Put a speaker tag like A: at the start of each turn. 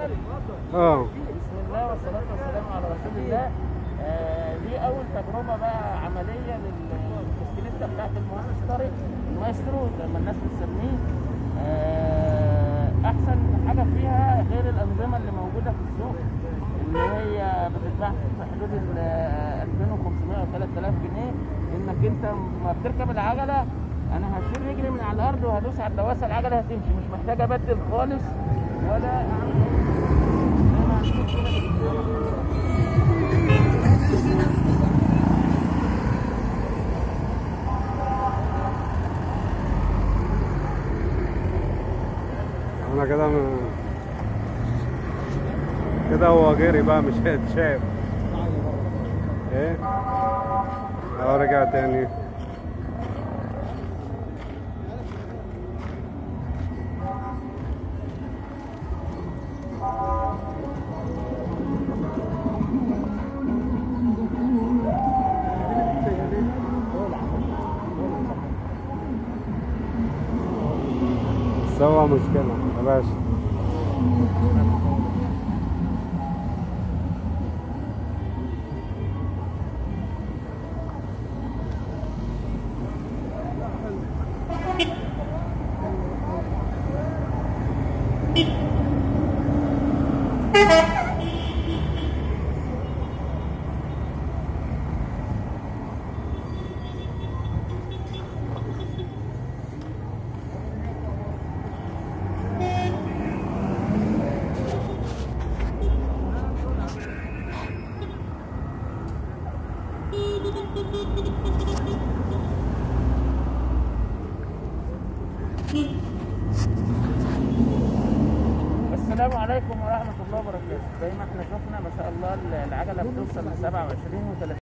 A: اه
B: بسم الله والصلاة والسلام على رسول الله آه، دي أول تجربة بقى عملية للبسكليتة بتاعت المهندس طارق المايسترو زي ما الناس بتسميه آه، أحسن حاجة فيها غير الأنظمة اللي موجودة في السوق اللي هي بتتباع في حدود ال 2500 أو 3000 جنيه إنك أنت ما بتركب العجلة أنا هشيل رجلي من على الأرض وهدوس على الدواسة العجلة هتمشي مش محتاج أبدل خالص ولا أعمل زي ما هنشوف كده بالفيديو.
A: انا كده م... كده هو جري بقى مش هيتشاف ايه اه رجع تاني سوا مشكلة يا باشا
B: السلام عليكم ورحمة الله وبركاته زي ما احنا شفنا ما شاء الله العجلة بتوصل ل 27 و